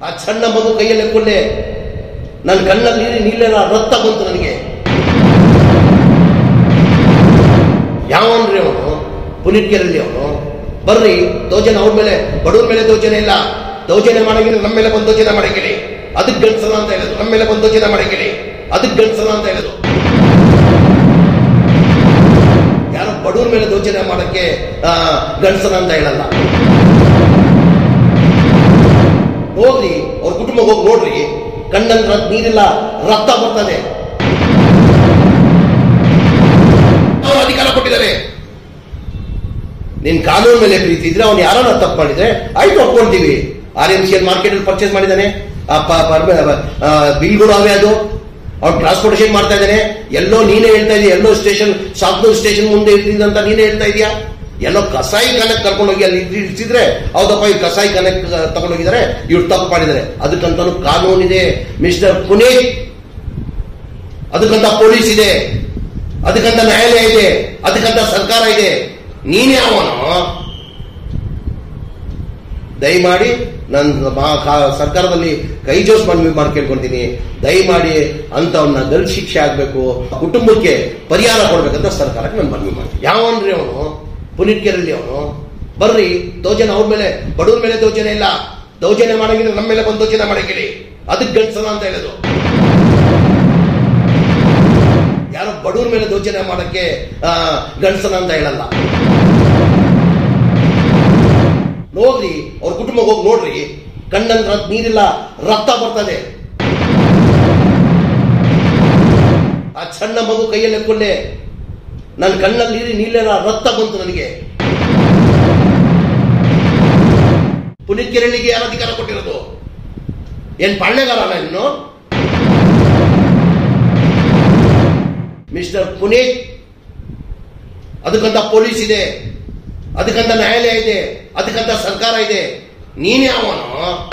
ಆ ಸಣ್ಣ ಮಗು ಕೈಯಲ್ಲಿ ಕೊಂಡೆ ನನ್ನ ಕಣ್ಣಲ್ಲಿ ನೀರು ನೀಲೆಲ್ಲ ರಕ್ತ ಬಂತು ನನಗೆ ಯಾವನ್ರಿ ಅವನು ಪುನೀತ್ಗೆರಲ್ಲಿ ಅವನು ಬರ್ರಿ ದೌರ್ಜನ್ಯ ಅವ್ರ ಮೇಲೆ ಬಡವ್ರ ಮೇಲೆ ದೌರ್ಜನ್ಯ ಇಲ್ಲ ದೌರ್ಜನ್ಯ ಮಾಡಂಗಿಲ್ಲ ನಮ್ಮ ಮೇಲೆ ಬಂದು ದೌರ್ಜನ್ಯ ಮಾಡಂಗಿಲ್ಲ ಅದಕ್ಕೆ ಗಂಡ್ಸಲ್ಲ ಅಂತ ಹೇಳೋದು ನಮ್ಮ ಮೇಲೆ ಬಂದು ದೌರ್ಜನ್ಯ ಮಾಡಂಗಿಲ್ಲ ಅದಕ್ಕೆ ಗಂಡ್ಸಲ್ಲ ಅಂತ ಹೇಳೋದು ಯಾರೋ ಬಡವ್ರ ಮೇಲೆ ದೌರ್ಜನ್ಯ ಮಾಡಕ್ಕೆ ಆ, ಗಂಡ್ಸಲ್ಲ ಅಂತ ಹೇಳಲ್ಲ ಹೋಗ್ರಿ ಅವ್ರ ಕುಟುಂಬ ಹೋಗಿ ನೋಡ್ರಿ ಕಣ್ಣಲ್ಲಿ ರಕ್ತ ನೀರಿಲ್ಲ ರಕ್ತ ಬರ್ತದೆ ಅವ್ರು ಅಧಿಕಾರ ಕೊಟ್ಟಿದ್ದಾರೆ ನಿನ್ ಕಾನೂನು ಮೇಲೆ ಪ್ರೀತಿ ಇದ್ರೆ ಅವ್ನು ಯಾರನ್ನ ತಪ್ಪು ಮಾಡಿದ್ರೆ ಆಯ್ತು ಒಪ್ಕೊಳ್ತೀವಿ R M C L market ಅಲ್ಲಿ ಪರ್ಚೇಸ್ ಮಾಡಿದ್ದಾನೆ ಆ ಪ- ಪರ್ಮ- ಆ, ಬಿಲ್ಗಳು ಅವೇ ಅದು ಅವ್ನು ಟ್ರಾನ್ಸ್ಪೋರ್ಟೇಷನ್ ಮಾಡ್ತಾ ಇದ್ದಾನೆ ಎಲ್ಲೋ ನೀನೇ ಹೇಳ್ತಾ ಇದೀಯ ಎಲ್ಲೋ ಸ್ಟೇಷನ್ ಶಾಪ್ನೂರ್ ಸ್ಟೇಷನ್ ಮುಂದೆ ಇರ್ತಿದ್ದ ಅಂತ ನೀನೇ ಹೇಳ್ತಾ ಇದೀಯಾ ಎಲ್ಲೋ ಕಸಾಯಿ ಕನಕ್ ಕರ್ಕೊಂಡೋಗಿ ಅಲ್ಲಿ ಇದ್- ಇಡ್ಸಿದ್ರೆ ಹೌದಪ್ಪ ಈ ಕಸಾಯಿ ಕನಕ್ ತಗೊಂಡೋಗಿದ್ದಾರೆ ಇವ್ರು ತಪ್ಪು ಮಾಡಿದ್ದಾರೆ ಅದಕ್ಕಂತಾನು ಕಾನೂನಿದೆ ಮಿಸ್ಟರ್ ಪುನೀತ್ ಅದಕ್ಕಂತ ಪೊಲೀಸ್ ಇದೆ ಅದಕ್ಕಂತ ನ್ಯಾಯಾಲಯ ಇದೆ ಅದಕ್ಕಂತ ಸರ್ಕಾರ ಇದೆ ನೀನೇ ಅವನು ದಯಮಾಡಿ ನನ್ನ ಮಾ- ಕಾ- ಸರ್ಕಾರದಲ್ಲಿ ಕೈ ಜೋಸ್ ಮನವಿ ಮಾಡಿ ಕೇಳ್ಕೊಳ್ತೀನಿ ದಯಮಾಡಿ ಅಂತವನ್ನ ಗಲ್ ಶಿಕ್ಷೆ ಆಗ್ಬೇಕು ಕುಟುಂಬಕ್ಕೆ ಪರಿಹಾರ ಕೊಡ್ಬೇಕಂತ ಸರ್ಕಾರಕ್ಕೆ ನಾನು ಮನವಿ ಮಾಡ್ತೀನಿ ಯಾವನ್ರಿ ಅವನು ಪುನೀತ್ಗೆರಲ್ಲಿ ಅವನು ಬರ್ರಿ ದೌರ್ಜನ್ಯ ಅವ್ರ ಮೇಲೆ ಬಡವ್ರ ಮೇಲೆ ದೌರ್ಜನ್ಯ ಇಲ್ಲ ದೌರ್ಜನ್ಯ ಮಾಡಂಗಿಲ್ಲ ನಮ್ಮ ಮೇಲೆ ಬಂದು ದೌರ್ಜನ್ಯ ಮಾಡಂಗಿಲ್ಲ ಅದಕ್ಕೆ ಗಂಡ್ಸಲ್ಲ ಅಂತ ಹೇಳೋದು ಯಾರೋ ಬಡವ್ರ ಮೇಲೆ ದೌರ್ಜನ್ಯ ಮಾಡಕ್ಕೆ ಆ, ಗಂಡ್ಸನ ಅಂತ ಹೇಳಲ್ಲ ಹೋಗ್ರಿ ಅವ್ರ ಕುಟುಂಬ ಹೋಗಿ ನೋಡ್ರಿ ಕಣ್ಣಲ್ಲಿ ರಕ್ತ ನೀರಿಲ್ಲ ರಕ್ತ ಬರ್ತದೆ ಆ ಸಣ್ಣ ಮಗು ಕೈಯಲ್ಲಿ ಎತ್ಕೊಂಡೆ ನನ್ನ ಕಣ್ಣಲ್ಲಿ ನೀರಿ ನೀಲೆಲ್ಲ ರಕ್ತ ಬಂತು ನನಗೆ ಪುನೀತ್ ಕೆರಳಿಗೆ ಯಾರು ಅಧಿಕಾರ ಕೊಟ್ಟಿರೋದು ಏನ್ ಪಾಳ್ಯಗಾರನ ಇನ್ನು ಮಿಸ್ಟರ್ ಪುನೀತ್ ಅದಕ್ಕಂತ ಪೊಲೀಸ್ ಇದೆ ಅದಕ್ಕಂತ ನ್ಯಾಯಾಲಯ ಇದೆ ಅದಕ್ಕಂತ ಸರ್ಕಾರ ಇದೆ ನೀನೇ ಅವನು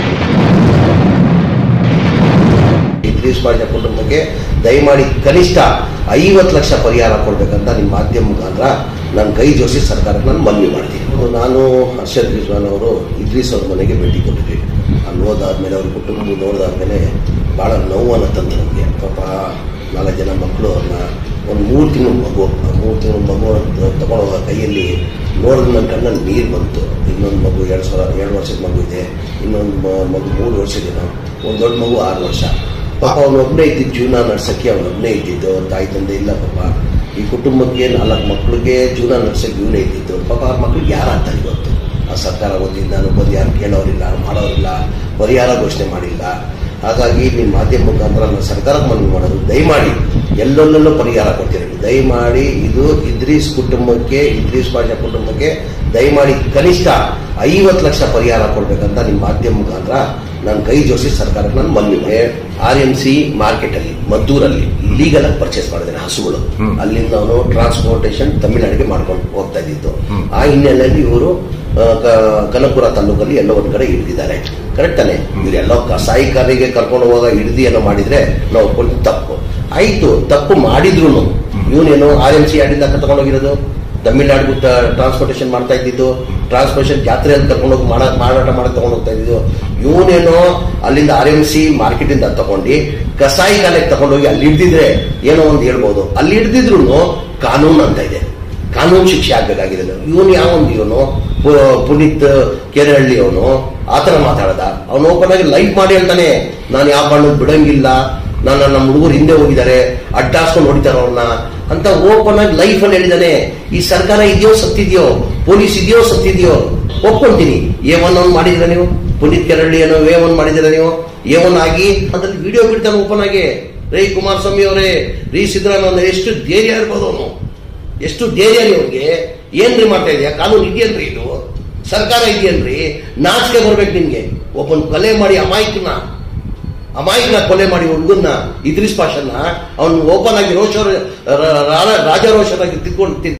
ಇದ್ರೀಸ್ ಪಾಷಾ ಕುಟುಂಬಕ್ಕೆ ದಯಮಾಡಿ ಕನಿಷ್ಠ ಐವತ್ತು ಲಕ್ಷ ಪರಿಹಾರ ಕೊಡ್ಬೇಕಂತ ನಿಮ್ಮ ಮಾಧ್ಯಮ ಮುಖಾಂತರ ನಾನು ಕೈ ಜೋಡಿಸಿ ಸರ್ಕಾರಕ್ಕೆ ನಾನು ಮನವಿ ಮಾಡ್ತೀನಿ ನಾನು ಹರ್ಷದ್ ರಿಜ್ವಾನ್ ಅವರು ಇದ್ರೀಸ್ ಅವ್ರ ಮನೆಗೆ ಭೇಟಿ ಕೊಟ್ಟಿದ್ವಿ ಅಲ್ಲಿ ಹೋದಾದ್ಮೇಲೆ ಅವ್ರ ಕುಟುಂಬ ನೋಡಿದಾದ್ಮೇಲೆ ಭಾಳ ನೋವನ್ನು ತಂದು ನಮಗೆ ಪಾಪ ನಾಲ್ಕು ಜನ ಮಕ್ಕಳು ಅವ್ರನ್ನ ಒಂದು ಮೂರು ತಿಂಗಳು ಮಗು ಆ ಮೂರು ತಿಂಗಳು ಮಗು ತಗೊಂಡೋಗ ಕೈಯಲ್ಲಿ ನೋಡಿದ್ರೆ ನನ್ನ ಕಣ್ಣಲ್ಲಿ ನೀರು ಬಂತು ಇನ್ನೊಂದು ಮಗು ಎರಡು ಸಾವಿರ ಎರಡು ವರ್ಷದ ಮಗು ಇದೆ ಇನ್ನೊಂದು ಮ- ಮಗು ಮೂರು ವರ್ಷದಿನ ಒಂದು ದೊಡ್ಡ ಮಗು ಆರು ವರ್ಷ ಪಾಪ ಅವನೊಬ್ಬನೇ ಇದ್ದಿದ್ದು ಜೀವನ ನಡ್ಸಕ್ಕೆ ಅವನೊಬ್ಬನೇ ಇದ್ದಿದ್ದು ಅವ್ರ ತಾಯಿ ತಂದೆ ಇಲ್ಲ ಪಾಪ ಈ ಕುಟುಂಬಕ್ಕೆ ನಾಲ್ಕು ಮಕ್ಕಳಿಗೆ ಜೀವನ ನಡ್ಸಕ್ಕೆ ಇವನೇ ಇದ್ದಿದ್ದು ಪಾಪ ಅವ್ರ ಮಕ್ಳಿಗೆ ಯಾರಾಗ್ತಾರೆ ಇವತ್ತು ಆ ಸರ್ಕಾರ ಓದಿದ್ದು ನಾನು ಬಂದು ಯಾರು ಕೇಳೋರಿಲ್ಲ ಮಾಡೋರಿಲ್ಲ ಪರಿಹಾರ ಘೋಷಣೆ ಮಾಡಿಲ್ಲ ಹಾಗಾಗಿ ನಿಮ್ಮ ಮಾಧ್ಯಮ ಮುಖಾಂತರ ನಾನು ಸರ್ಕಾರಕ್ಕೆ ಮನವಿ ಮಾಡೋದು ದಯಮಾಡಿ ಎಲ್ಲೆಲ್ಲೆಲ್ಲೋ ಪರಿಹಾರ ಕೊಡ್ತೀರಿ ದಯಮಾಡಿ ಇದು ಇದ್ರೀಸ್ ಕುಟುಂಬಕ್ಕೆ ಇದ್ರೀಸ್ ಪಾಷಾ ಕುಟುಂಬಕ್ಕೆ ದಯಮಾಡಿ ಕನಿಷ್ಠ ಐವತ್ತು ಲಕ್ಷ ಪರಿಹಾರ ಕೊಡ್ಬೇಕಂತ ನಿಮ್ಮ ಮಾಧ್ಯಮ ಮುಖಾಂತರ ನಾನು ಕೈ ಜೋಡಿಸಿ ಸರ್ಕಾರಕ್ಕೆ ನಾನು ಮನವಿ ಆರ್ ಎಂ ಸಿ ಮಾರ್ಕೆಟ್ ಅಲ್ಲಿ ಮದ್ದೂರಲ್ಲಿ ಲೀಗಲ್ ಆಗಿ ಪರ್ಚೇಸ್ ಮಾಡಿದ್ದೇನೆ ಹಸುಗಳು ಅಲ್ಲಿಂದ ಅವನು ಟ್ರಾನ್ಸ್ಪೋರ್ಟೇಷನ್ ತಮಿಳುನಾಡಿಗೆ ಮಾಡ್ಕೊಂಡು ಹೋಗ್ತಾ ಇದ್ದಿತ್ತು ಆ ಹಿನ್ನೆಲೆಯಲ್ಲಿ ಇವರು ಆ, ಕ- ಕನಕಪುರ ತಾಲೂಕಲ್ಲಿ ಎಲ್ಲೋ ಒಂದ್ ಕಡೆ ಹಿಡಿದಿದ್ದಾರೆ ಕರೆಕ್ಟ್ ತಾನೆ ಇವರೆಲ್ಲೋ ಕಸಾಯಿ ಕಾರಿಗೆ ಕರ್ಕೊಂಡು ಹೋಗ ಹಿಡಿದು ಏನೋ ಮಾಡಿದ್ರೆ ನಾವು ಒಪ್ಕೊಂಡು ತಪ್ಪು ಆಯ್ತು ತಪ್ಪು ಮಾಡಿದ್ರು ಇವನೇನು ಆರ್ ಎಂ ಸಿ ಅಡಿಂದ ತಗೊಂಡೋಗಿರೋದು ತಮಿಳ್ನಾಡಿಗೂ ಟ್ರಾನ್ಸ್ಪೋರ್ಟೇಷನ್ ಮಾಡ್ತಾ ಇದ್ದಿದ್ದು ಟ್ರಾನ್ಸ್ಪೋರ್ಟೇಷನ್ ಜಾತ್ರೆಯಲ್ಲಿ ಕರ್ಕೊಂಡೋಗಿ ಮಾಡ ಮಾರಾಟ ಮಾಡಕ್ ತಗೊಂಡು ಹೋಗ್ತಾ ಇದ್ದಿದ್ದು ಇವನೇನೋ ಅಲ್ಲಿಂದ ಆರ್ ಎಂ ಸಿ ಮಾರ್ಕೆಟ್ ಇಂದ ತಗೊಂಡು ಕಸಾಯಿ ಕಾಲಕ್ಕೆ ತಗೊಂಡೋಗಿ ಅಲ್ಲಿ ಹಿಡ್ದಿದ್ರೆ ಏನೋ ಒಂದು ಹೇಳ್ಬೋದು ಅಲ್ಲಿ ಹಿಡ್ದಿದ್ರು ಕಾನೂನು ಅಂತ ಇದೆ ಕಾನೂನು ಶಿಕ್ಷೆ ಆಗ್ಬೇಕಾಗಿದೆ ಇವನು ಯಾವೊಂದು ಇವನು ಪು- ಪುನೀತ್ ಕೆರಹಳ್ಳಿ ಅವನು ಆತರ ಮಾತಾಡದ ಅವನು ಓಪನ್ ಆಗಿ ಲೈವ್ ಮಾಡಿ ಹೇಳ್ತಾನೆ ನಾನು ಯಾವ ಬಣ್ಣದ ಬಿಡಂಗಿಲ್ಲ ನಾನು ನಮ್ಮ ಹುಡುಗರು ಹಿಂದೆ ಹೋಗಿದ್ದಾರೆ ಅಡ್ಡಾಸ್ಕೊಂಡು ಹೊಡಿತಾರ ಅವ್ರನ್ನ ಅಂತ ಓಪನ್ ಆಗಿ ಲೈಫ್ ಅಲ್ಲಿ ಹೇಳಿದಾನೆ ಈ ಸರ್ಕಾರ ಇದೆಯೋ ಸತ್ತಿದ್ಯೋ ಪೊಲೀಸ್ ಇದೆಯೋ ಸತ್ತಿದ್ಯೋ ಒಪ್ಕೊಂತೀನಿ ಎ ಒನ್ ಅವ್ನು ಮಾಡಿದ್ರ ನೀವು ಪುನೀತ್ ಕೆರಳ್ಳಿ ಏನೋ ಎ ಒನ್ ಮಾಡಿದಿರ ನೀವು ಎ ಒನ್ ಆಗಿ ಅದ್ರಲ್ಲಿ ವಿಡಿಯೋ ಬಿಡ್ತಾನೆ ಓಪನ್ ಆಗಿ ರೈ ಕುಮಾರಸ್ವಾಮಿ ಅವರೇ ರೀ ಸಿದ್ದರಾಮಯ್ಯ ಎಷ್ಟು ಧೈರ್ಯ ಇರ್ಬೋದು ಅವನು ಎಷ್ಟು ಧೈರ್ಯ ರೀ ಅವ್ರಿಗೆ ಏನ್ರಿ ಮಾಡ್ತಾ ಇದೆಯಾ ಕಾನೂನು ಇದೆಯನ್ರಿ ಇದು ಸರ್ಕಾರ ಇದೆಯನ್ರಿ ನಾಚಿಕೆ ಬರ್ಬೇಕು ನಿಮ್ಗೆ ಒಬ್ಬನ್ ಕೊಲೆ ಮಾಡಿ ಅಮಾಯಕನ ಅಮಾಯಕನ ಕೊಲೆ ಮಾಡಿ ಹುಡುಗನ್ನ ಇದ್ರಿಸ್ ಪಾಷನ್ನ ಅವ್ನು ಓಪನ್ ಆಗಿ ರೋಷ ರಾಜ ರೋಷನಾಗಿ ತಿಳ್ಕೊಂಡು